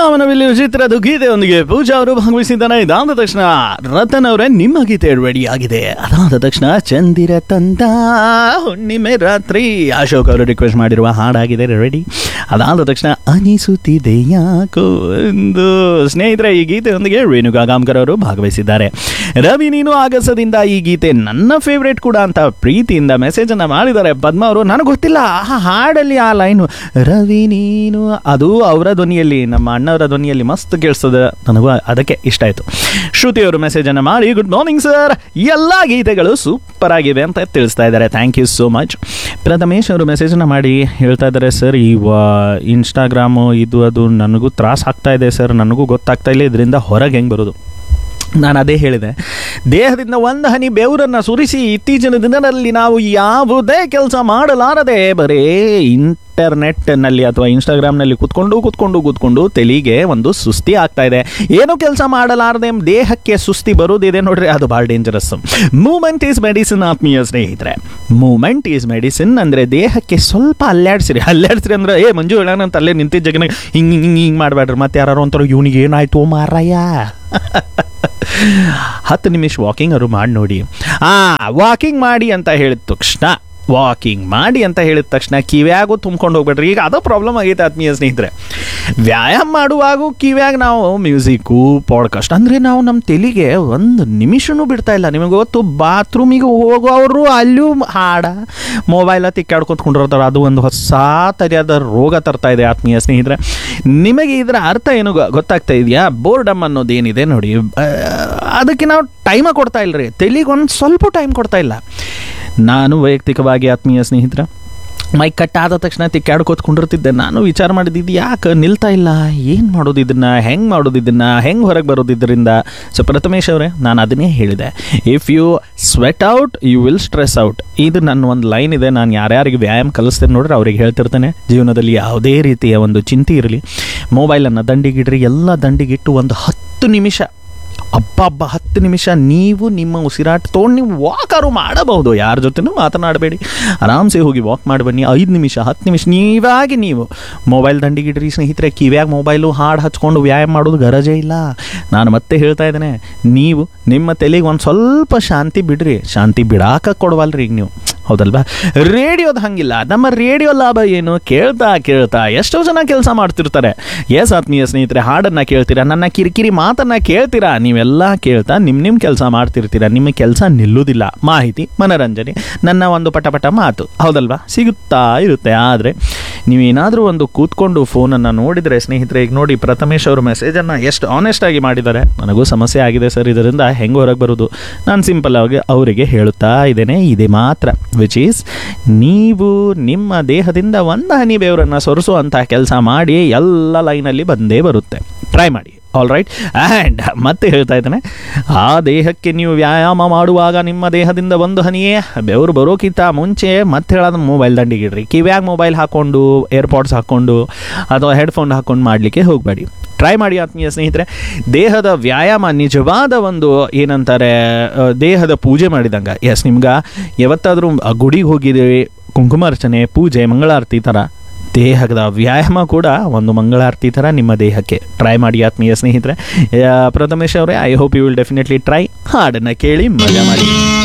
ಕಾಮನವಿಲ್ಲಿ ಚಿತ್ರದ ಗೀತೆಯೊಂದಿಗೆ ಪೂಜಾ ಅವರು ಭಾಗವಹಿಸಿದ್ದಾನೆ ಇದಾದ ತಕ್ಷಣ ರತನ್ ಅವರೇ ನಿಮ್ಮ ಗೀತೆ ರೆಡಿ ಆಗಿದೆ ಅದಾದ ತಕ್ಷಣ ಚಂದಿರ ತಂದ ಹುಣ್ಣಿಮೆ ರಾತ್ರಿ ಅಶೋಕ್ ಅವರು ರಿಕ್ವೆಸ್ಟ್ ಮಾಡಿರುವ ಹಾಡಾಗಿದೆ ರೆಡಿ ಅದಾದ ತಕ್ಷಣ ಅನಿಸುತ್ತಿದೆ ಯಾಕೋ ಎಂದು ಸ್ನೇಹಿತರೆ ಈ ಗೀತೆಯೊಂದಿಗೆ ರೇಣುಕಾ ಗಾಂಕರ್ ಅವರು ಭಾಗವಹಿಸಿದ್ದಾರೆ ರವಿ ನೀನು ಆಗಸದಿಂದ ಈ ಗೀತೆ ನನ್ನ ಫೇವ್ರೇಟ್ ಕೂಡ ಅಂತ ಪ್ರೀತಿಯಿಂದ ಮೆಸೇಜ್ ಅನ್ನ ಮಾಡಿದ್ದಾರೆ ಪದ್ಮ ಅವರು ನನಗೆ ಗೊತ್ತಿಲ್ಲ ಆ ಹಾಡಲ್ಲಿ ಆ ಲೈನು ರವಿ ನೀನು ಅದು ಅವರ ಧ್ವನಿಯಲ್ಲಿ ನಮ್ಮ ಅಣ್ಣವರ ಧ್ವನಿಯಲ್ಲಿ ಮಸ್ತ್ ಕೇಳಿಸ್ತದೆ ನನಗೂ ಅದಕ್ಕೆ ಇಷ್ಟ ಆಯಿತು ಶ್ರುತಿ ಅವರು ಮೆಸೇಜ್ ಅನ್ನ ಮಾಡಿ ಗುಡ್ ಮಾರ್ನಿಂಗ್ ಸರ್ ಎಲ್ಲ ಗೀತೆಗಳು ಸೂಪರ್ ಆಗಿವೆ ಅಂತ ತಿಳಿಸ್ತಾ ಇದ್ದಾರೆ thank you so much Prathamesh ಅವರು ಮೆಸೇಜನ್ನು ಮಾಡಿ ಹೇಳ್ತಾ ಇದ್ದಾರೆ ಸರ್ ಈ ಇನ್ಸ್ಟಾಗ್ರಾಮು ಇದು ಅದು ನನಗೂ ತ್ರಾಸ ಆಗ್ತಾ ಇದೆ ಸರ್ ನನಗೂ ಗೊತ್ತಾಗ್ತಾ ಇಲ್ಲ ಇದರಿಂದ ಹೊರಗೆ ಹೆಂಗೆ ಬರೋದು ನಾನು ಅದೇ ಹೇಳಿದೆ ದೇಹದಿಂದ ಒಂದು ಹನಿ ಬೆವರನ್ನು ಸುರಿಸಿ ಇತ್ತೀಚಿನ ದಿನದಲ್ಲಿ ನಾವು ಯಾವುದೇ ಕೆಲಸ ಮಾಡಲಾರದೆ ಬರೀ ಇಂಟರ್ನೆಟ್ನಲ್ಲಿ ಅಥವಾ ಇನ್ಸ್ಟಾಗ್ರಾಮ್ನಲ್ಲಿ ಕುತ್ಕೊಂಡು ಕುತ್ಕೊಂಡು ಕೂತ್ಕೊಂಡು ತೆಲಿಗೆ ಒಂದು ಸುಸ್ತಿ ಆಗ್ತಾ ಇದೆ ಏನು ಕೆಲಸ ಮಾಡಲಾರದೆ ದೇಹಕ್ಕೆ ಸುಸ್ತಿ ಬರೋದಿದೆ ನೋಡ್ರಿ ಅದು ಭಾಳ ಡೇಂಜರಸ್ ಮೂಮೆಂಟ್ ಈಸ್ ಮೆಡಿಸಿನ್ ಆತ್ಮೀಯ ಸ್ನೇಹಿತರೆ ಮೂಮೆಂಟ್ ಈಸ್ ಮೆಡಿಸಿನ್ ಅಂದರೆ ದೇಹಕ್ಕೆ ಸ್ವಲ್ಪ ಅಲ್ಲಾಡ್ಸಿರಿ ಅಲ್ಲಾಡ್ಸಿರಿ ಅಂದ್ರೆ ಏ ಮಂಜು ಹೇಳೋಣಂತ ಅಲ್ಲೇ ನಿಂತಿದ್ದ ಜಗನ ಹಿಂಗೆ ಹಿಂಗೆ ಹಿಂಗೆ ಮಾಡಬೇಡ್ರಿ ಮತ್ತೆ ಯಾರು ಅಂತಾರೋ ಇವನಿಗೆ ಏನಾಯ್ತು ಮಾರಾಯ ಹತ್ತು ನಿಮಿಷ ವಾಕಿಂಗ್ ಅವರು ಮಾಡಿ ನೋಡಿ ಆ ವಾಕಿಂಗ್ ಮಾಡಿ ಅಂತ ಹೇಳಿದ ತಕ್ಷಣ ವಾಕಿಂಗ್ ಮಾಡಿ ಅಂತ ಹೇಳಿದ ತಕ್ಷಣ ಕಿವ್ಯಾಗೂ ತುಂಬ್ಕೊಂಡು ಹೋಗ್ಬೇಡ್ರಿ ಈಗ ಅದು ಪ್ರಾಬ್ಲಮ್ ಆಗೈತೆ ಆತ್ಮೀಯ ಸ್ನೇಹಿತರೆ ವ್ಯಾಯಾಮ ಮಾಡುವಾಗ ಕಿವ್ಯಾಗ ನಾವು ಮ್ಯೂಸಿಕ್ಕು ಪಾಡ್ಕಾಸ್ಟ್ ಅಂದರೆ ನಾವು ನಮ್ಮ ತೆಲಿಗೆ ಒಂದು ನಿಮಿಷನೂ ಬಿಡ್ತಾ ಇಲ್ಲ ನಿಮಗೆ ಗೊತ್ತು ಬಾತ್ರೂಮಿಗೆ ಹೋಗೋರು ಅಲ್ಲೂ ಹಾಡ ಮೊಬೈಲ ತಿಕ್ಕಾಡ್ಕೊತ್ಕೊಂಡಿರ್ತಾರೆ ಅದು ಒಂದು ಹೊಸ ತರಿಯಾದ ರೋಗ ತರ್ತಾ ಇದೆ ಆತ್ಮೀಯ ಸ್ನೇಹಿತರೆ ನಿಮಗೆ ಇದರ ಅರ್ಥ ಏನು ಗೊ- ಗೊತ್ತಾಗ್ತಾ ಇದೆಯಾ ಬೋರ್ಡಮ್ ಅನ್ನೋದು ಏನಿದೆ ನೋಡಿ ಆ, ಅದಕ್ಕೆ ನಾವು ಟೈಮ ಕೊಡ್ತಾ ಇಲ್ಲ ರೀ ತೆಲಿಗೆ ಒಂದು ಸ್ವಲ್ಪ ಟೈಮ್ ಕೊಡ್ತಾ ಇಲ್ಲ ನಾನು ವೈಯಕ್ತಿಕವಾಗಿ ಆತ್ಮೀಯ ಸ್ನೇಹಿತರ ಮೈ ಕಟ್ ಆದ ತಕ್ಷಣ ತಿಕ್ಕಾಡ್ಕೋತ್ಕೊಂಡಿರ್ತಿದ್ದೆ ನಾನು ವಿಚಾರ ಮಾಡಿದ್ದು ಯಾಕೆ ನಿಲ್ತಾ ಇಲ್ಲ ಏನು ಮಾಡೋದು ಇದನ್ನು ಹೆಂಗೆ ಮಾಡೋದು ಇದನ್ನು ಹೆಂಗೆ ಹೊರಗೆ ಬರೋದು ಇದರಿಂದ ಸೊ ಪ್ರಥಮೇಶ್ ಅವರೇ ನಾನು ಅದನ್ನೇ ಹೇಳಿದೆ if you sweat out you will stress out ಇದು ನನ್ನ ಒಂದು ಲೈನ್ ಇದೆ ನಾನು ಯಾರ್ಯಾರಿಗೆ ವ್ಯಾಯಾಮ ಕಲಿಸ್ತೇನೆ ನೋಡ್ರಿ ಅವ್ರಿಗೆ ಹೇಳ್ತಿರ್ತೇನೆ ಜೀವನದಲ್ಲಿ ಯಾವುದೇ ರೀತಿಯ ಒಂದು ಚಿಂತೆ ಇರಲಿ ಮೊಬೈಲನ್ನು ದಂಡಿಗಿಡ್ರಿ ಎಲ್ಲ ದಂಡಿಗಿಟ್ಟು ಒಂದು ಹತ್ತು ನಿಮಿಷ ಅಬ್ಬಬ್ಬ ಹತ್ತು ನಿಮಿಷ ನೀವು ನಿಮ್ಮ ಉಸಿರಾಟ ತೊಗೊಂಡು ನೀವು ವಾಕಾರು ಮಾಡಬಹುದು ಯಾರ ಜೊತೆನೂ ಮಾತನಾಡಬೇಡಿ ಆರಾಮ್ಸೆ ಹೋಗಿ ವಾಕ್ ಮಾಡಿ ಬನ್ನಿ ಐದು ನಿಮಿಷ ಹತ್ತು ನಿಮಿಷ ನೀವಾಗಿ ನೀವು ಮೊಬೈಲ್ ದಂಡಿಗಿಡ್ರಿ ಸ್ನೇಹಿತರೆ ಕಿವ್ಯಾಗ ಮೊಬೈಲು ಹಾಡು ಹಚ್ಕೊಂಡು ವ್ಯಾಯಾಮ ಮಾಡೋದು ಗರಜೇ ಇಲ್ಲ ನಾನು ಮತ್ತೆ ಹೇಳ್ತಾ ಇದ್ದೇನೆ ನೀವು ನಿಮ್ಮ ತಲೆಗೆ ಒಂದು ಸ್ವಲ್ಪ ಶಾಂತಿ ಬಿಡ್ರಿ ಶಾಂತಿ ಬಿಡಾಕ ಕೊಡವಲ್ರಿ ಈಗ ನೀವು ಹೌದಲ್ವಾ ರೇಡಿಯೋದು ಹಂಗಿಲ್ಲ ನಮ್ಮ ರೇಡಿಯೋ ಲಾಭ ಏನು ಕೇಳ್ತಾ ಕೇಳ್ತಾ ಎಷ್ಟೋ ಜನ ಕೆಲಸ ಮಾಡ್ತಿರ್ತಾರೆ ಎಸ್ ಆತ್ಮೀಯ ಸ್ನೇಹಿತರೆ ಹಾಡನ್ನು ಕೇಳ್ತೀರಾ ನನ್ನ ಕಿರಿಕಿರಿ ಮಾತನ್ನು ಕೇಳ್ತೀರಾ ನೀವೆಲ್ಲ ಕೇಳ್ತಾ ನಿಮ್ಮ ನಿಮ್ಮ ಕೆಲಸ ಮಾಡ್ತಿರ್ತೀರಾ ನಿಮ್ಮ ಕೆಲಸ ನಿಲ್ಲುವುದಿಲ್ಲ ಮಾಹಿತಿ ಮನರಂಜನೆ ನನ್ನ ಒಂದು ಪಟ ಪಟ ಮಾತು ಹೌದಲ್ವಾ ಸಿಗುತ್ತಾ ಇರುತ್ತೆ ಆದರೆ ನೀವೇನಾದರೂ ಒಂದು ಕೂತ್ಕೊಂಡು ಫೋನನ್ನು ನೋಡಿದರೆ ಸ್ನೇಹಿತರೆ ಈಗ ನೋಡಿ ಪ್ರಥಮೇಶ್ ಅವರು ಮೆಸೇಜನ್ನು ಎಷ್ಟು ಆನೆಸ್ಟ್ ಆಗಿ ಮಾಡಿದ್ದಾರೆ ನನಗೂ ಸಮಸ್ಯೆ ಆಗಿದೆ ಸರ್ ಇದರಿಂದ ಹೆಂಗೆ ಹೊರಗೆ ಬರೋದು ನಾನು ಸಿಂಪಲ್ ಆಗಿ ಅವರಿಗೆ ಹೇಳುತ್ತಾ ಇದ್ದೇನೆ ಇದೆ ಮಾತ್ರ ವಿಚ್ ಈಸ್ ನೀವು ನಿಮ್ಮ ದೇಹದಿಂದ ಒಂದು ಹನಿ ಬೆವರನ್ನು ಸೊರಿಸುವಂತಹ ಕೆಲಸ ಮಾಡಿ ಎಲ್ಲ ಲೈನಲ್ಲಿ ಬಂದೇ ಬರುತ್ತೆ ಟ್ರೈ ಮಾಡಿ ಆಲ್ ರೈಟ್ ಆ್ಯಂಡ್ ಮತ್ತೆ ಹೇಳ್ತಾ ಇದ್ದೇನೆ ಆ ದೇಹಕ್ಕೆ ನೀವು ವ್ಯಾಯಾಮ ಮಾಡುವಾಗ ನಿಮ್ಮ ದೇಹದಿಂದ ಒಂದು ಹನಿಯೇ ಬೆವರು ಬರೋಕ್ಕಿಂತ ಮುಂಚೆ ಮತ್ತೆ ಹೇಳೋದು ಮೊಬೈಲ್ ದಂಡಿಗಿಡ್ರಿ ಕಿವ್ಯಾಗ ಮೊಬೈಲ್ ಹಾಕ್ಕೊಂಡು ಏರ್ಪಾಡ್ಸ್ ಹಾಕ್ಕೊಂಡು ಅಥವಾ ಹೆಡ್ಫೋನ್ ಹಾಕ್ಕೊಂಡು ಮಾಡಲಿಕ್ಕೆ ಹೋಗಬೇಡಿ ಟ್ರೈ ಮಾಡಿ ಆತ್ಮೀಯ ಸ್ನೇಹಿತರೆ ದೇಹದ ವ್ಯಾಯಾಮ ನಿಜವಾದ ಒಂದು ಏನಂತಾರೆ ಆ, ದೇಹದ ಪೂಜೆ ಮಾಡಿದಂಗೆ ಎಸ್ ನಿಮ್ಗೆ ಯಾವತ್ತಾದರೂ ಗುಡಿಗೆ ಹೋಗಿದ್ದೀವಿ ಕುಂಕುಮಾರ್ಚನೆ ಪೂಜೆ ಮಂಗಳಾರತಿ ಥರ ದೇಹದ ವ್ಯಾಯಾಮ ಕೂಡ ಒಂದು ಮಂಗಳಾರತಿ ಥರ ನಿಮ್ಮ ದೇಹಕ್ಕೆ ಟ್ರೈ ಮಾಡಿ ಆತ್ಮೀಯ ಸ್ನೇಹಿತರೆ ಆ, ಪ್ರಥಮೇಶ್ ಅವರೇ I hope you will definitely try ಹಾಡನ್ನು ಕೇಳಿ ಮಜಾ ಮಾಡಿ